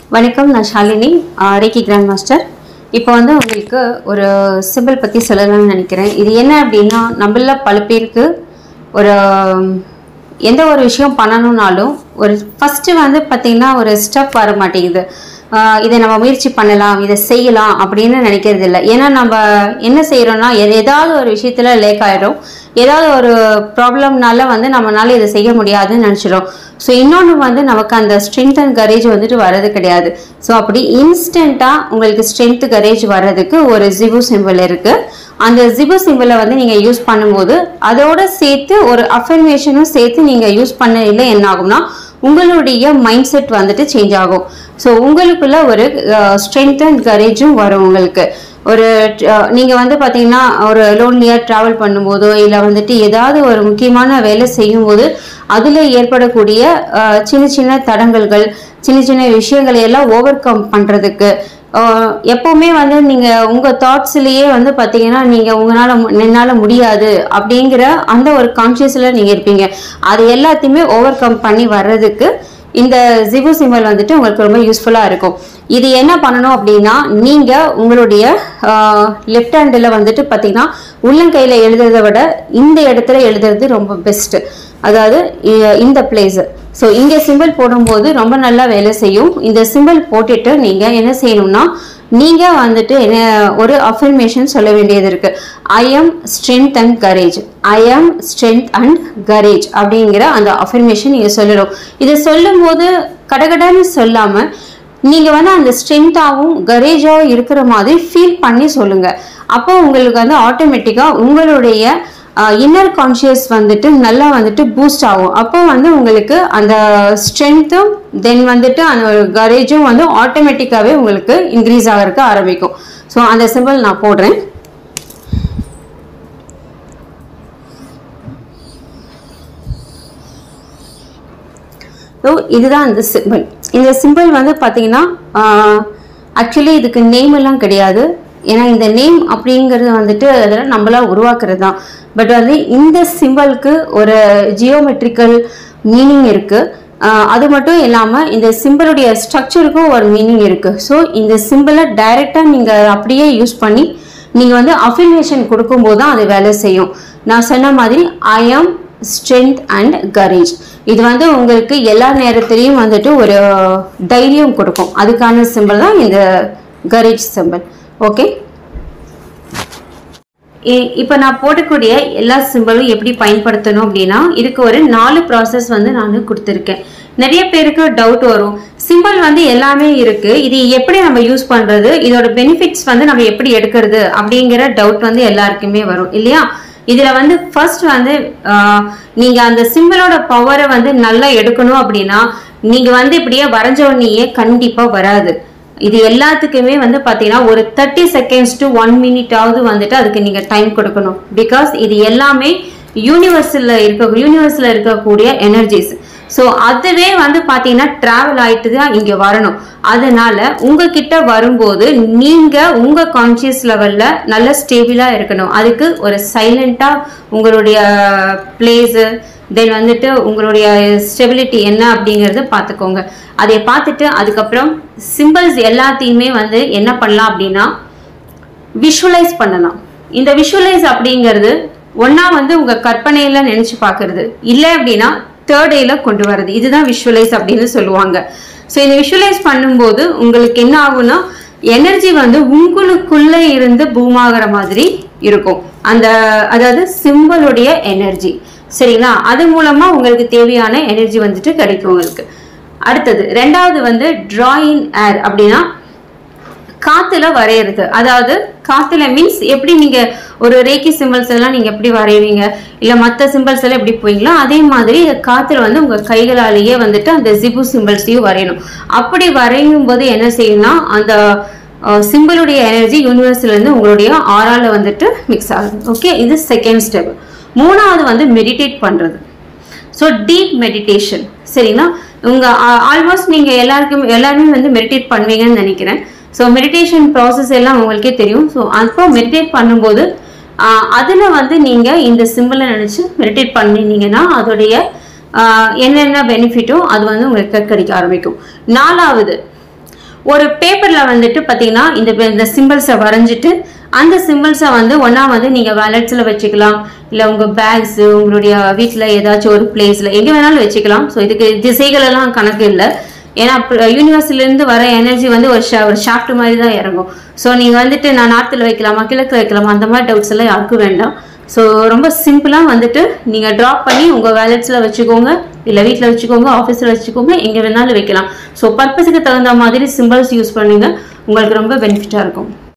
வணக்கம் நான் Shalini ரேக்கி grand master இப்போ வந்து உங்களுக்கு ஒரு சிம்பிள் பற்றி சொல்லலாம்னு நினைக்கிறேன் இது என்ன அப்படின்னா நம்மள பல பேருக்கு ஒரு எந்த ஒரு விஷயம் பண்ணணும்னாலும் ஒரு ஃபஸ்ட்டு வந்து பார்த்திங்கன்னா ஒரு ஸ்டெப் வர மாட்டேங்குது ஆஹ் இதை நம்ம முயற்சி பண்ணலாம் இதை செய்யலாம் அப்படின்னு நினைக்கிறது இல்லை ஏன்னா நம்ம என்ன செய்கிறோம்னா ஏதாவது ஒரு விஷயத்தில் லேக் ஆயிடும் ஏதாவது ஒரு ப்ராப்ளம்னால வந்து நம்மளால இதை செய்ய முடியாதுன்னு நினச்சிடும் ஸோ இன்னொன்று வந்து நமக்கு அந்த ஸ்ட்ரென்த் அண்ட் கரேஜ் வந்துட்டு வர்றது கிடையாது ஸோ அப்படி இன்ஸ்டண்ட்டாக உங்களுக்கு ஸ்ட்ரென்த் கரேஜ் வர்றதுக்கு ஒரு ஜிபு சிம்பிள் இருக்குது அந்த ஜிபு சிம்பிளை வந்து நீங்கள் யூஸ் பண்ணும்போது அதோட சேர்த்து ஒரு அஃபர்மேஷனும் சேர்த்து நீங்கள் யூஸ் பண்ணல என்ன ஆகும்னா உங்களுடைய மைண்ட் செட் வந்துட்டு சேஞ்ச் ஆகும் ஸோ உங்களுக்குள்ள ஒரு ஸ்ட்ரென்த் அண்ட் கரேஜும் வரும் உங்களுக்கு ஒரு அஹ், நீங்க வந்து பாத்தீங்கன்னா ஒரு லோன்லியாக ட்ராவல் பண்ணும்போதோ இல்லை வந்துட்டு ஏதாவது ஒரு முக்கியமான வேலை செய்யும்போது அதில் ஏற்படக்கூடிய அஹ், சின்ன சின்ன தடங்கல்கள் சின்ன சின்ன விஷயங்களை எல்லாம் ஓவர் கம் பண்ணுறதுக்கு எப்போவுமே வந்து நீங்கள் உங்கள் தாட்ஸ்லேயே வந்து பார்த்தீங்கன்னா நீங்கள் உங்களால் என்னால் முடியாது அப்படிங்கிற அந்த ஒரு கான்ஷியஸில் நீங்கள் இருப்பீங்க அது எல்லாத்தையுமே ஓவர் கம் பண்ணி வர்றதுக்கு இந்த ஜிபு சிம்பல் வந்துட்டு உங்களுக்கு ரொம்ப யூஸ்ஃபுல்லாக இருக்கும் இது என்ன பண்ணணும் அப்படின்னா நீங்கள் உங்களுடைய லெஃப்ட் ஹேண்டில் வந்துட்டு பார்த்தீங்கன்னா உள்ளங்கையில் எழுதுறதை விட இந்த இடத்துல எழுதுறது ரொம்ப பெஸ்ட்டு அதாவது இ- இந்த பிளேஸ் ஸோ இங்கே சிம்பிள் போடும்போது ரொம்ப நல்லா வேலை செய்யும் இந்த சிம்பிள் போட்டுட்டு நீங்கள் என்ன செய்யணும்னா நீங்கள் வந்துட்டு என்ன ஒரு அஃபர்மேஷன் சொல்ல வேண்டியது இருக்கு I am strength and courage I am strength and courage அப்படிங்கிற அந்த அஃபர்மேஷன் நீங்கள் சொல்லணும் இதை சொல்லும்போது கடகடன்னு சொல்லாமல் நீங்கள் வந்து அந்த ஸ்ட்ரென்த்தாகவும் கரேஜாகவும் இருக்கிற மாதிரி ஃபீல் பண்ணி சொல்லுங்கள் அப்போ உங்களுக்கு வந்து ஆட்டோமேட்டிக்காக உங்களுடைய இன்னர் கான்ஷியஸ் வந்துட்டு நல்லா வந்துட்டு பூஸ்ட் ஆகும் அப்போ வந்து உங்களுக்கு அந்த ஸ்ட்ரென்த்தும் தென் வந்துட்டு அந்த கரேஜும் வந்து ஆட்டோமேட்டிக்காகவே உங்களுக்கு இன்க்ரீஸ் ஆகிறதுக்கு ஆரம்பிக்கும் ஸோ அந்த சிம்பிள் நான் போடுறேன் ஸோ இதுதான் இந்த சிம்பிள் இந்த சிம்பிள் வந்து பார்த்தீங்கன்னா ஆக்சுவலி இதுக்கு நேம் எல்லாம் கிடையாது ஏன்னா இந்த நேம் அப்படிங்கிறது வந்துட்டு அதெல்லாம் நம்மளா உருவாக்குறது தான் பட் வந்து இந்த சிம்பிளுக்கு ஒரு ஜியோமெட்ரிக்கல் மீனிங் இருக்கு ஆஹ் அது மட்டும் இல்லாமல் இந்த சிம்பிளுடைய ஸ்ட்ரக்சருக்கும் ஒரு மீனிங் இருக்கு ஸோ இந்த சிம்பிளை டைரெக்டாக நீங்கள் அப்படியே யூஸ் பண்ணி நீங்கள் வந்து அஃபிலியேஷன் கொடுக்கும்போது தான் அது வேலை செய்யும் நான் சொன்ன மாதிரி ஐ ஆம் ஸ்ட்ரென்த் அண்ட் கரேஜ் இது வந்து உங்களுக்கு எல்லா நேரத்திலையும் வந்துட்டு ஒரு தைரியம் கொடுக்கும் அதுக்கான சிம்பிள் தான் இந்த கரேஜ் சிம்பிள் ஓகே இப்போ நான் போடக்கூடிய எல்லா சிம்பிளும் எப்படி பயன்படுத்தணும் அப்படின்னா இதுக்கு ஒரு நாலு ப்ராசஸ் வந்து நான் கொடுத்துருக்கேன் நிறைய பேருக்கு டவுட் வரும் சிம்பிள் வந்து எல்லாமே இருக்கு இது எப்படி நம்ம யூஸ் பண்றது இதோட பெனிஃபிட்ஸ் வந்து நம்ம எப்படி எடுக்கிறது அப்படிங்கிற டவுட் வந்து எல்லாருக்குமே வரும் இல்லையா இதுல வந்து ஃபர்ஸ்ட் வந்து ஆஹ், நீங்க அந்த சிம்பிளோட பவரை வந்து நல்லா எடுக்கணும் அப்படின்னா நீங்க வந்து இப்படியே வரைஞ்ச உடனேயே கண்டிப்பா வராது இது எல்லாத்துக்குமே வந்து பார்த்தீங்கன்னா ஒரு தேர்ட்டி செகண்ட்ஸ் டு ஒன் மினிட்டாவது வந்துட்டு அதுக்கு நீங்கள் டைம் கொடுக்கணும் பிகாஸ் இது எல்லாமே யூனிவர்ஸில் இருக்க யூனிவர்ஸில் இருக்கக்கூடிய எனர்ஜிஸ் ஸோ அதுவே வந்து பார்த்தீங்கன்னா ட்ராவல் ஆயிட்டு தான் இங்கே வரணும் அதனால உங்ககிட்ட வரும்போது நீங்கள் உங்கள் கான்சியஸ் லெவலில் நல்ல ஸ்டேபிளாக இருக்கணும் அதுக்கு ஒரு சைலண்ட்டாக உங்களுடைய பிளேஸு தென் வந்துட்டு உங்களுடைய ஸ்டெபிலிட்டி என்ன அப்படிங்கறது பார்த்துக்கோங்க அதை பார்த்துட்டு அதுக்கப்புறம் சிம்பிள்ஸ் எல்லாத்தையுமே வந்து என்ன பண்ணலாம் அப்படின்னா விஷுவலைஸ் பண்ணலாம் இந்த விஷுவலைஸ் அப்படிங்கிறது ஒண்ணா வந்து உங்க கற்பனையில நினைச்சு பார்க்கிறது இல்லை அப்படின்னா தேர்ட் டேல கொண்டு வர்றது இதுதான் விஷுவலைஸ் அப்படின்னு சொல்லுவாங்க ஸோ இந்த விஷுவலைஸ் பண்ணும்போது உங்களுக்கு என்ன ஆகும்னா எனர்ஜி வந்து உங்களுக்குள்ள இருந்து பூமாகிற மாதிரி இருக்கும் அந்த அதாவது சிம்பிளுடைய எனர்ஜி சரிங்களா அது மூலமா உங்களுக்கு தேவையான எனர்ஜி வந்துட்டு கிடைக்கும் உங்களுக்கு அடுத்தது ரெண்டாவது வந்து டிராயிங் ஏர் அப்படின்னா காத்துல வரையறது அதாவது காத்துல மீன்ஸ் எப்படி நீங்க ஒரு ரேக்கி சிம்பிள்ஸ் எல்லாம் நீங்க எப்படி வரைவீங்க இல்ல மத்த சிம்பிள்ஸ் எல்லாம் எப்படி போவீங்களோ அதே மாதிரி காத்துல வந்து உங்க கைகளாலேயே வந்துட்டு அந்த ஜிபு சிம்பிள்ஸையும் வரையணும் அப்படி வரையும் போது என்ன செய்யணும்னா அந்த சிம்பிளுடைய எனர்ஜி யூனிவர்ஸ்ல இருந்து உங்களுடைய ஆறால வந்துட்டு மிக்ஸ் ஆகுது ஓகே இது செகண்ட் ஸ்டெப் மூணாவது வந்து மெடிடேட் பண்றது ஸோ டீப் மெடிடேஷன் சரிங்களா உங்க ஆல்மோஸ்ட் நீங்க எல்லாருக்கும் எல்லாருமே வந்து மெடிடேட் பண்ணுவீங்கன்னு நினைக்கிறேன் ஸோ மெடிடேஷன் ப்ராசஸ் எல்லாம் உங்களுக்கே தெரியும் ஸோ அப்போ மெடிடேட் பண்ணும்போது ஆஹ் அதுல வந்து நீங்க இந்த சிம்பிளை நினைச்சு மெடிடேட் பண்ணினீங்கன்னா அதோடைய ஆஹ் என்னென்ன பெனிஃபிட்டோ அது வந்து உங்களுக்கு கிடைக்க ஆரம்பிக்கும் நாலாவது ஒரு பேப்பர்ல வந்துட்டு பாத்தீங்கன்னா இந்த இந்த சிம்பிள்ஸை வரைஞ்சிட்டு அந்த சிம்பிள்ஸை வந்து ஒண்ணா வந்து நீங்க வேலட்ஸ்ல வச்சுக்கலாம் இல்ல உங்க பேக்ஸ் உங்களுடைய வீட்ல ஏதாச்சும் ஒரு பிளேஸ்ல எங்க வேணாலும் வச்சுக்கலாம் ஸோ இதுக்கு திசைகள் எல்லாம் கணக்கு இல்லை ஏன்னா யூனிவர்ஸ்ல இருந்து வர எனர்ஜி வந்து ஒரு ஷா ஒரு ஷாஃப்ட் மாதிரி தான் இறங்கும் ஸோ நீங்க வந்துட்டு நான் நார்த்தில் வைக்கலாமா கிழக்கு வைக்கலாமா அந்த மாதிரி டவுட்ஸ் எல்லாம் யாருக்கும் வேண்டாம் ஸோ ரொம்ப சிம்பிளாக வந்துட்டு நீங்கள் ட்ராப் பண்ணி உங்கள் வேலட்ஸில் வச்சுக்கோங்க இல்லை வீட்டில் வச்சுக்கோங்க ஆஃபீஸில் வச்சுக்கோங்க எங்கே வேணாலும் வைக்கலாம் ஸோ பர்பஸுக்கு தகுந்த மாதிரி சிம்பிள்ஸ் யூஸ் பண்ணுங்க உங்களுக்கு ரொம்ப பெனிஃபிட்டாக இருக்கும்